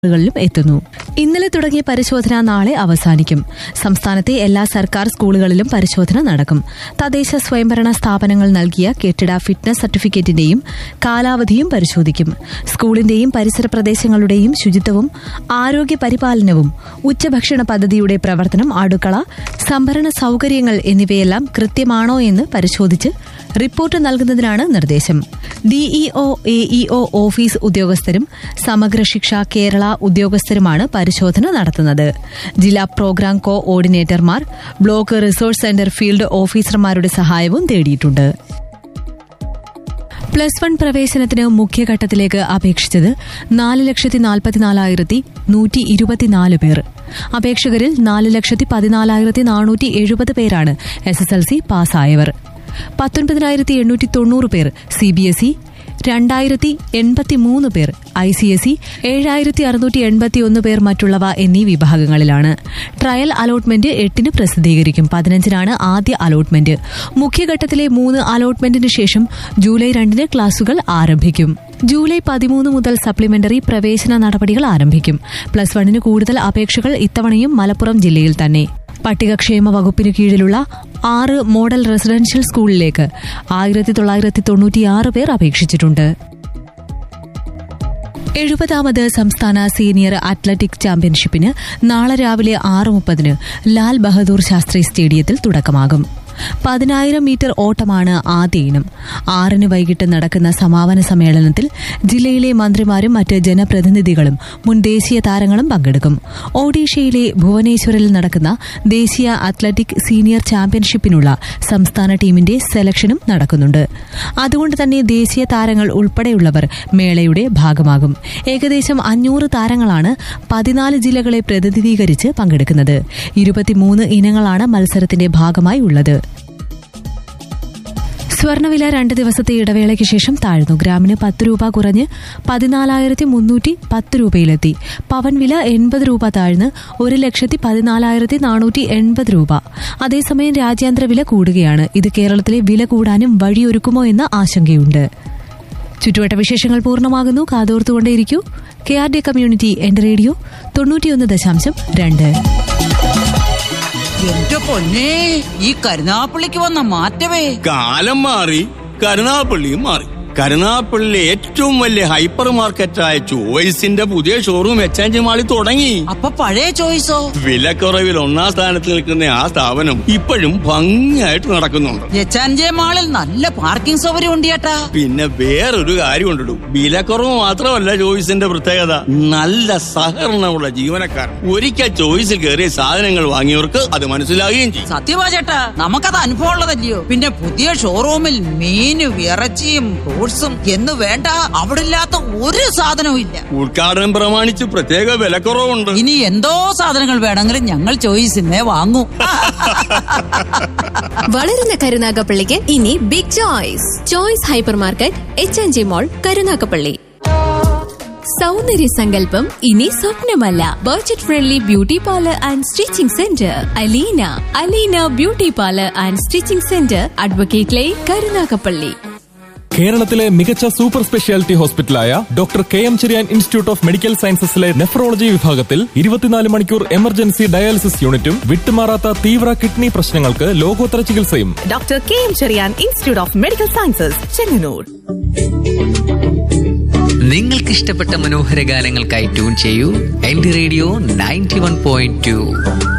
കളിലും എത്തുന്നു ഇന്നലെ തുടങ്ങിയ പരിശോധന നാളെ അവസാനിക്കും സംസ്ഥാനത്തെ എല്ലാ സർക്കാർ സ്കൂളുകളിലും പരിശോധന നടക്കും തദ്ദേശ സ്വയംഭരണ സ്ഥാപനങ്ങൾ നൽകിയ കെട്ടിട ഫിറ്റ്നസ് സർട്ടിഫിക്കറ്റിന്റെയും കാലാവധിയും പരിശോധിക്കും സ്കൂളിന്റെയും പരിസര പ്രദേശങ്ങളുടെയും ശുചിത്വവും ആരോഗ്യ പരിപാലനവും ഉച്ചഭക്ഷണ പദ്ധതിയുടെ പ്രവർത്തനം അടുക്കള സംഭരണ സൌകര്യങ്ങൾ എന്നിവയെല്ലാം കൃത്യമാണോ എന്ന് പരിശോധിച്ച് റിപ്പോർട്ട് നൽകുന്നതിനാണ് നിർദ്ദേശം ഡിഇഒ എഇഒ ഓഫീസ് ഉദ്യോഗസ്ഥരും സമഗ്ര ശിക്ഷ കേരള ഉദ്യോഗസ്ഥരുമാണ് പരിശോധന നടത്തുന്നത് ജില്ലാ പ്രോഗ്രാം കോ ഓർഡിനേറ്റർമാർ ബ്ലോക്ക് റിസോഴ്സ് സെന്റർ ഫീൽഡ് ഓഫീസർമാരുടെ സഹായവും തേടിയിട്ടുണ്ട് പ്ലസ് വൺ പ്രവേശനത്തിന് മുഖ്യഘട്ടത്തിലേക്ക് അപേക്ഷിച്ചത് നാല് ലക്ഷത്തി നാൽപ്പത്തിനാലായിരത്തി നൂറ്റി ഇരുപത്തിനാല് പേർ അപേക്ഷകരിൽ നാല് ലക്ഷത്തി പതിനാലായിരത്തി നാനൂറ്റി എഴുപത് പേരാണ് എസ് എസ് എൽ സി പാസ്സായവർ പത്തൊൻപതിനായിരത്തി എണ്ണൂറ്റി തൊണ്ണൂറ് പേർ സി ബി എസ് ഇ രണ്ടായിരത്തി എൺപത്തിമൂന്ന് പേർ ഐ സി എസ് ഇ ഏഴായിരത്തി അറുന്നൂറ്റി എൺപത്തിയൊന്ന് പേർ മറ്റുള്ളവ എന്നീ വിഭാഗങ്ങളിലാണ് ട്രയൽ അലോട്ട്മെന്റ് എട്ടിന് പ്രസിദ്ധീകരിക്കും പതിനഞ്ചിനാണ് ആദ്യ അലോട്ട്മെന്റ് മുഖ്യഘട്ടത്തിലെ മൂന്ന് അലോട്ട്മെന്റിന് ശേഷം ജൂലൈ രണ്ടിന് ക്ലാസുകൾ ആരംഭിക്കും ജൂലൈ പതിമൂന്ന് മുതൽ സപ്ലിമെന്ററി പ്രവേശന നടപടികൾ ആരംഭിക്കും പ്ലസ് വണ്ണിന് കൂടുതൽ അപേക്ഷകൾ ഇത്തവണയും മലപ്പുറം ജില്ലയിൽ തന്നെ പട്ടികക്ഷേമ വകുപ്പിന് കീഴിലുള്ള ആറ് മോഡൽ റെസിഡൻഷ്യൽ സ്കൂളിലേക്ക് ആയിരത്തി തൊള്ളായിരത്തി തൊണ്ണൂറ്റിയാറ് പേർ അപേക്ഷിച്ചിട്ടുണ്ട് എഴുപതാമത് സംസ്ഥാന സീനിയർ അത്ലറ്റിക് ചാമ്പ്യൻഷിപ്പിന് നാളെ രാവിലെ ആറ് മുപ്പതിന് ലാൽ ബഹദൂർ ശാസ്ത്രി സ്റ്റേഡിയത്തിൽ തുടക്കമാകും പതിനായിരം മീറ്റർ ഓട്ടമാണ് ആദ്യ ഇനം ആറിന് വൈകിട്ട് നടക്കുന്ന സമാപന സമ്മേളനത്തിൽ ജില്ലയിലെ മന്ത്രിമാരും മറ്റ് ജനപ്രതിനിധികളും മുൻ ദേശീയ താരങ്ങളും പങ്കെടുക്കും ഒഡീഷയിലെ ഭുവനേശ്വറിൽ നടക്കുന്ന ദേശീയ അത്ലറ്റിക് സീനിയർ ചാമ്പ്യൻഷിപ്പിനുള്ള സംസ്ഥാന ടീമിന്റെ സെലക്ഷനും നടക്കുന്നുണ്ട് അതുകൊണ്ട് തന്നെ ദേശീയ താരങ്ങൾ ഉൾപ്പെടെയുള്ളവർ മേളയുടെ ഭാഗമാകും ഏകദേശം അഞ്ഞൂറ് താരങ്ങളാണ് പതിനാല് ജില്ലകളെ പ്രതിനിധീകരിച്ച് പങ്കെടുക്കുന്നത് ഇരുപത്തിമൂന്ന് ഇനങ്ങളാണ് മത്സരത്തിന്റെ ഭാഗമായി ഉള്ളത് സ്വർണ്ണവില രണ്ട് ദിവസത്തെ ഇടവേളയ്ക്ക് ശേഷം താഴ്ന്നു ഗ്രാമിന് പത്ത് രൂപ കുറഞ്ഞ് പതിനാലായിരത്തി മുന്നൂറ്റി പത്ത് രൂപയിലെത്തി പവൻ വില എൺപത് രൂപ താഴ്ന്ന് ഒരു ലക്ഷത്തി പതിനാലായിരത്തി നാനൂറ്റി എൺപത് രൂപ അതേസമയം രാജ്യാന്തര വില കൂടുകയാണ് ഇത് കേരളത്തിലെ വില കൂടാനും വഴിയൊരുക്കുമോ എന്ന ആശങ്കയുണ്ട് ചുറ്റുവട്ട വിശേഷങ്ങൾ പൂർണ്ണമാകുന്നു കാതോർത്തുകൊണ്ടേയിരിക്കൂ കെ ആർ ഡി കമ്മ്യൂണിറ്റി എന്റെ റേഡിയോ തൊണ്ണൂറ്റിയൊന്ന് ദശാംശം രണ്ട് എന്റെ പൊന്നേ ഈ കരുനാപ്പള്ളിക്ക് വന്ന മാറ്റമേ കാലം മാറി കരുനാപ്പള്ളിയും മാറി കരുനാപ്പള്ളിയിലെ ഏറ്റവും വലിയ ഹൈപ്പർ മാർക്കറ്റായ ചോയ്സിന്റെ പുതിയ ഷോറൂം എച്ച് മാളിൽ തുടങ്ങി അപ്പൊ പഴയ ചോയ്സോ വിലക്കുറവിൽ ഒന്നാം സ്ഥാനത്ത് നിൽക്കുന്ന ആ സ്ഥാപനം ഇപ്പോഴും ഭംഗിയായിട്ട് നടക്കുന്നുണ്ട് എച്ചാൻജെ മാളിൽ നല്ല പാർക്കിംഗ് സൗകര്യം ഉണ്ട് ചേട്ടാ പിന്നെ വേറൊരു കാര്യം ഉണ്ടിടും വിലക്കുറവ് മാത്രമല്ല ചോയ്സിന്റെ പ്രത്യേകത നല്ല സഹകരണമുള്ള ജീവനക്കാർ ഒരിക്കൽ ചോയ്സിൽ കയറിയ സാധനങ്ങൾ വാങ്ങിയവർക്ക് അത് മനസ്സിലാകുകയും ചെയ്യും സത്യമാ ചേട്ടാ നമുക്കത് അനുഭവം ഉള്ളതല്ലയോ പിന്നെ പുതിയ ഷോറൂമിൽ മീനും ഇറച്ചിയും ഫ്രൂട്ട്സും എന്ന് വേണ്ട അവിടെ ഇല്ലാത്ത ഒരു സാധനവും ഇല്ല ഉദ്ഘാടനം പ്രമാണിച്ച് പ്രത്യേക വിലക്കുറവുണ്ട് ഇനി എന്തോ സാധനങ്ങൾ വേണമെങ്കിലും ഞങ്ങൾ ചോയ്സിന്നെ വാങ്ങൂ വളരുന്ന കരുനാഗപ്പള്ളിക്ക് ഇനി big choice choice hyper market H N G mall Karunagappally സൗന്ദര്യ സങ്കല്പം ഇനി സ്വപ്നമല്ല budget friendly beauty parlour and stitching centre Aleena Aleena beauty parlour and stitching centre advocate line Karunagappally കേരളത്തിലെ മികച്ച സൂപ്പർ സ്പെഷ്യാലിറ്റി ഹോസ്പിറ്റലായ doctor K M Cherian institute of medical സയൻസസിലെ nephrology വിഭാഗത്തിൽ ഇരുപത്തിനാല് മണിക്കൂർ എമർജൻസി ഡയാലിസിസ് യൂണിറ്റും വിട്ടുമാറാത്ത തീവ്ര കിഡ്നി പ്രശ്നങ്ങൾക്ക് ലോകോത്തര ചികിത്സയും doctor K M Cherian institute of medical sciences Chengannur നിങ്ങൾക്ക് ഇഷ്ടപ്പെട്ട മനോഹര ഗാനങ്ങൾക്കായി ട്യൂൺ ചെയ്യൂ എന്റെ radio ninety one point to